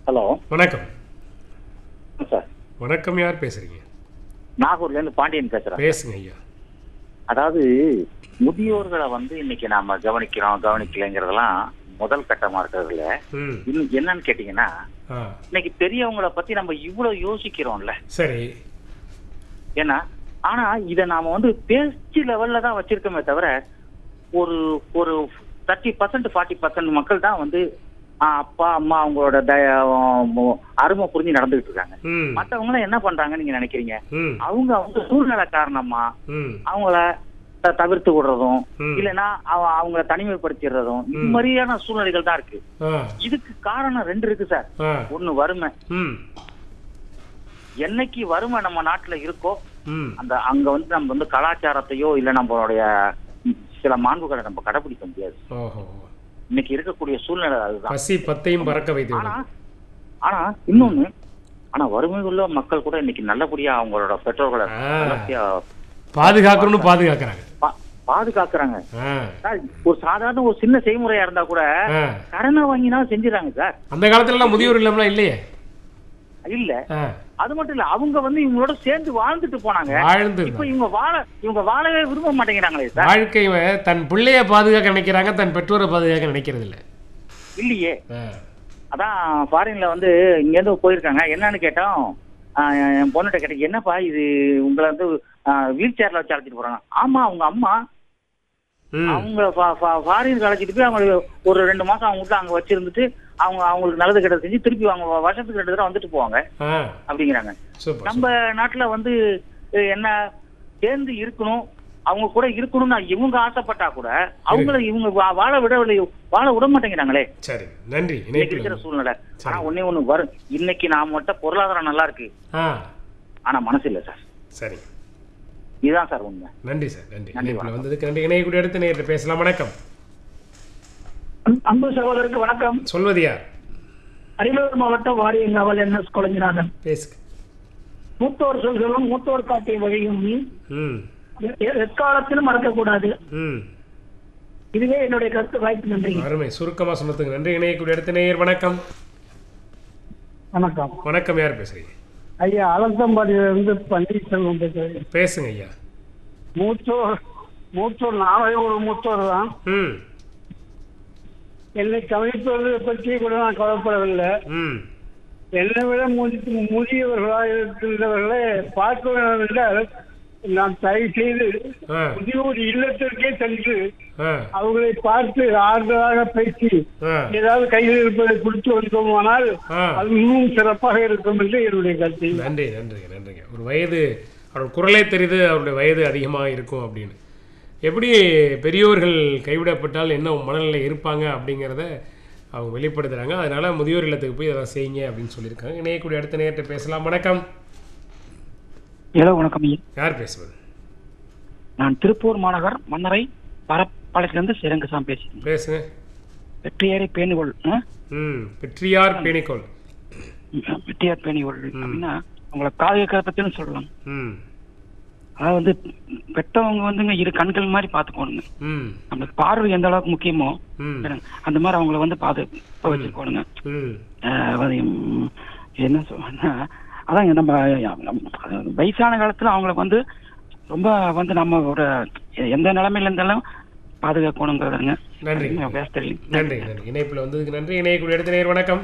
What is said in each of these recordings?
Hello வணக்கம் sir வணக்கம் யார் பேசுறீங்க நாகூர்ல இருந்து பாண்டியன் பேசுறேன் பேசுங்க ஐயா அதாவது முதியோர்களை வந்து இன்னைக்கு நாம கவனிக்கிறோம் கவனிக்கலைங்கிறதெல்லாம் முதல் கட்டமா இருக்கிறதுல ம் இன்னும் என்னன்னு கேட்டீங்கன்னா ஆ இன்னைக்கு பெரியவங்களை பத்தி நம்ம இவ்வளவு யோசிக்கிறோம்ல சரி ஏன்னா ஆனா இத நாம வந்து பேச்சு லெவல்ல தான் வச்சிருக்கோமே தவிர ஒரு ஒரு தேர்ட்டி பர்சன்ட் ஃபார்ட்டி பர்சன்ட் மக்கள் தான் வந்து ஆ, அப்பா அம்மா அவங்களோட தய- அருமை புரிஞ்சு நடந்துகிட்டு இருக்காங்க ம் மத்தவங்க எல்லாம் என்ன பண்றாங்கன்னு நீங்க நினைக்கிறீங்க ம் அவங்க அவங்க சூழ்நிலை காரணமா ம் அவங்கள த- தவிர்த்து விடுறதும் ம். இல்லைன்னா அவ- அவங்கள தனிமைப்படுத்திடுறதும் இது ம். மாதிரியான சூழ்நிலைகள் தான் இருக்கு ஆ இதுக்கு காரணம் ரெண்டு இருக்கு சார் ஆ ஒண்ணு வறுமை ம் என்னைக்கு வறுமை நம்ம நாட்டுல இருக்கோ ம் அந்த அங்க வந்து நம்ம வந்து கலாச்சாரத்தையோ இல்ல நம்மளுடைய ம், சில மாண்புகளை நம்ம கடைபிடிக்க முடியாது ஓஹோ இன்னைக்கு இருக்கக்கூடிய சூழ்நிலை அதுதான் பசி பத்தையும் பறக்க வைத்து ஆனா விடும். ஆனா இன்னொன்னு ஆனா வறுமை உள்ள மக்கள் கூட இன்னைக்கு நல்லபடியா அவங்களோட பெற்றோர்களை ஆ. நல்லபடியா பாதுகாக்கணும்னு பாதுகாக்கிறாங்க பா- பாதுகாக்கிறாங்க ஆ சார், ஒரு சாதாரண ஒரு சின்ன செய்முறையா இருந்தா கூட ஆ கடனை வாங்கினாலும் செஞ்சிடறாங்க சார் அந்த காலத்துலலாம் முதியோர் இல்லம்லாம் இல்லையே இல்ல ஆ அது மட்டும் இல்ல அவங்க வந்து இவங்களோட சேர்ந்து வாழ்ந்துட்டு போனாங்க வாழ்ந்து இப்ப இவங்க வாழ இவங்க வாழவே விரும்ப மாட்டேங்கிறாங்களே சார் வாழ்க்கையை தன் பிள்ளைய பாதுகாக்க நினைக்கிறாங்க தன் பெற்றோரை பாதுகாக்க நினைக்கிறது இல்ல இல்லையே ஆ அதான் ஃபாரின்ல வந்து இங்க இருந்து போயிருக்காங்க என்னன்னு கேட்டோம் ஆஹ் என் பொண்ணுகிட்ட கேட்டேன் என்னப்பா இது உங்களை வந்து வீல் சேர்ல வச்சு அழைச்சிட்டு போறாங்க ஆமா அவங்க அம்மா ம் அவங்க ஃபாரின் அழைச்சிட்டு போய் அவங்க ஒரு ரெண்டு மாசம் அவங்க வீட்டுல அங்க வச்சிருந்துட்டு அவங்க அவங்களுக்கு நல்லது கெட்டது செஞ்சு திருப்பி அவங்க வருஷத்துக்கு ரெண்டு தடவை வந்துட்டு போவாங்க ஆ அப்படிங்கிறாங்க சூப்பர் நம்ம நாட்டுல வந்து அஹ், என்ன சேர்ந்து இருக்கணும் அவங்க கூட இருக்கணும்னு இவங்க ஆசைப்பட்டா கூட அவங்கள இவங்க வா- வாழ விடவில்லை வாழ விட மாட்டேங்கிறாங்களே சரி நன்றி இன்னைக்கு இருக்கிற இணைப்பில் சூழ்நிலை சரி. ஆனா ஒண்ணே ஒண்ணு வரும் இன்னைக்கு நாம மட்டும் பொருளாதாரம் நல்லா இருக்கு ஆ ஆனா மனசு இல்ல சார் சரி இதுதான் சார் உண்மை நன்றி சார் நன்றி நன்றி, இணைப்பில் வணக்கம். வந்ததுக்கு நன்றி இணையக்கூடிய அடுத்து நேரில் பேசலாம் வணக்கம் அன்பு சகோதரருக்கு வணக்கம் சொல்வது யார் அரியலூர் மாவட்டம் வாரியங்காவல் என் எஸ் கொலைஞநாதன் பேசுங்க மூத்தோர் சொல்களும் மூத்தோர் காட்டிய வழியும் ம் எ- எக்காலத்திலும் மறக்கக்கூடாது ம் இதுவே என்னுடைய கருத்து வாய்ப்பு நன்றி அருமை சுருக்கமா சொன்னதுக்கு நன்றி இணையக்கூடிய அடுத்த நேயர் வணக்கம் வணக்கம் வணக்கம் யார் பேசுறீங்க ஐயா அலசம்பாடியிலிருந்து பன்னீர்செல்வம் பேசுகிறேன் பேசுங்க ஐயா மூத்தோர் மூத்தோர் நானே ஒரு மூத்தோர் தான் ம் என்னை கவனிப்பது பற்றி கூட நான் கவலைப்படவில்லை ம் என்னை விட முதி- முதியவர்களாக இருக்கின்றவர்களை பார்க்க வேண்டும் என்றால் நான் தயவு செய்து ஆ முதியோர் இல்லத்திற்கே சென்று ஆ அவர்களை பார்த்து ஆறுதலாக பேசி ஆ ஏதாவது கையில் இருப்பதை கொடுத்து வந்தோமானால் ஆ. அது இன்னும் சிறப்பாக இருக்கும் என்று என்னுடைய கருத்து நன்றி நன்றிங்க நன்றிங்க ஒரு வயது அவரோட குரலே தெரியுது அவருடைய வயது அதிகமாக இருக்கும் அப்படின்னு எப்படி பெரியோர்கள் கைவிடப்பட்டால் என்ன மனநிலை இருப்பாங்க அப்படிங்கிறத அவங்க வெளிப்படுத்துகிறாங்க அதனால் முதியோர் இல்லத்துக்கு போய் அதெல்லாம் செய்யுங்க அப்படின்னு சொல்லியிருக்காங்க இணையக்கூடிய அடுத்த நேரத்தை பேசலாம் வணக்கம் ஹலோ வணக்கம் ஐயா யார் பேசுவது நான் திருப்பூர் மாநகர் மன்னரை பரப்பாளையத்திலிருந்து சிறங்குசாமி பேசுகிறேன் பேசுங்க வெற்றியாரை பேணுகோள் ஆ? ம் பெற்றியார் பேணிக்கோள் வெற்றியார் பேணிகோள் அப்படின்னா உங்களை பாதுகாக்கிற பத்தியும் சொல்லலாம் ம் அதாவது வந்து பெற்றவங்க வந்துங்க இரு கண்கள் மாதிரி பார்த்துக்கோணுங்க ம் நம்மளுக்கு பார்வை எந்த அளவுக்கு முக்கியமோ ம் என்னங்க, அந்த மாதிரி அவங்கள வந்து பாது வச்சுக்கோணுங்க ம் ஆஹ் அது, ம், என்ன சொல்றேன்னா அதாங்க நம்ம நம்ம வயசான காலத்துல அவங்களுக்கு வந்து ரொம்ப வந்து நம்ம ஒரு எந்த நிலைமையில இருந்தாலும் பாதுகாக்கணுங்கிறதுங்க நன்றி பேச தெரியும் நன்றி நன்றி இணைப்பில் வந்ததுக்கு நன்றி இணையக்கூடிய அடுத்த நேர் வணக்கம்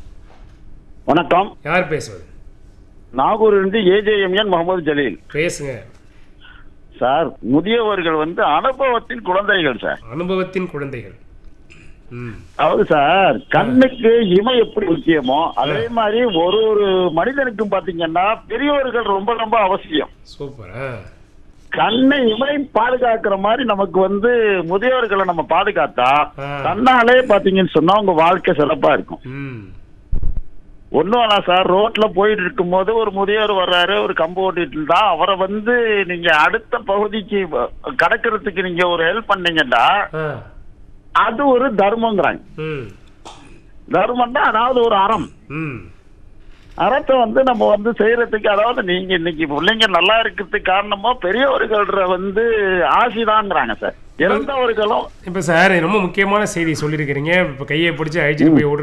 வணக்கம் யார் பேசுவது நாகூரிலிருந்து ஏஜேஎம்என் முகமது ஜலீல் பேசுங்க சார் முதியவர்கள் வந்து அனுபவத்தின் குழந்தைகள் சார் அனுபவத்தின் குழந்தைகள் ம் அதாவது சார் கண்ணுக்கு இமை எப்படி முக்கியமோ அதே மாதிரி ஒரு ஒரு மனிதனுக்கும் பாத்தீங்கன்னா பெரியவர்கள் ரொம்ப ரொம்ப அவசியம் சூப்பர் ஆ கண்ணை இமை பாதுகாக்கிற மாதிரி நமக்கு வந்து முதியோர்களை நம்ம பாதுகாத்தா ஆ. தன்னாலே பாத்தீங்கன்னு சொன்னா உங்க வாழ்க்கை சிறப்பா இருக்கும் ம் ஒன்றும் வேணாம் சார் ரோட்ல போயிட்டு இருக்கும்போது ஒரு முதியோர் வர்றாரு ஒரு கம்பு ஓட்டிட்டு இருந்தா அவரை வந்து நீங்க அடுத்த பகுதிக்கு வ- கடக்கிறதுக்கு நீங்க ஒரு ஹெல்ப் பண்ணீங்கன்னா ஆ அது ஒரு தர்மங்கிறாங்க ம் தர்மம்னா அதாவது ஒரு அறம் ம் அறத்தை வந்து நம்ம வந்து செய்யறதுக்கு அதாவது நீங்க இன்னைக்கு பிள்ளைங்க நல்லா இருக்கிறதுக்கு காரணமா பெரியவர்கள வந்து ஆசிதாங்கிறாங்க சார் இறந்தவர்களும் இப்போ சார் ரொம்ப முக்கியமான செய்தி சொல்லியிருக்கிறீங்க இப்போ கையை பிடிச்சி அழிச்சிட்டு போய் விடுற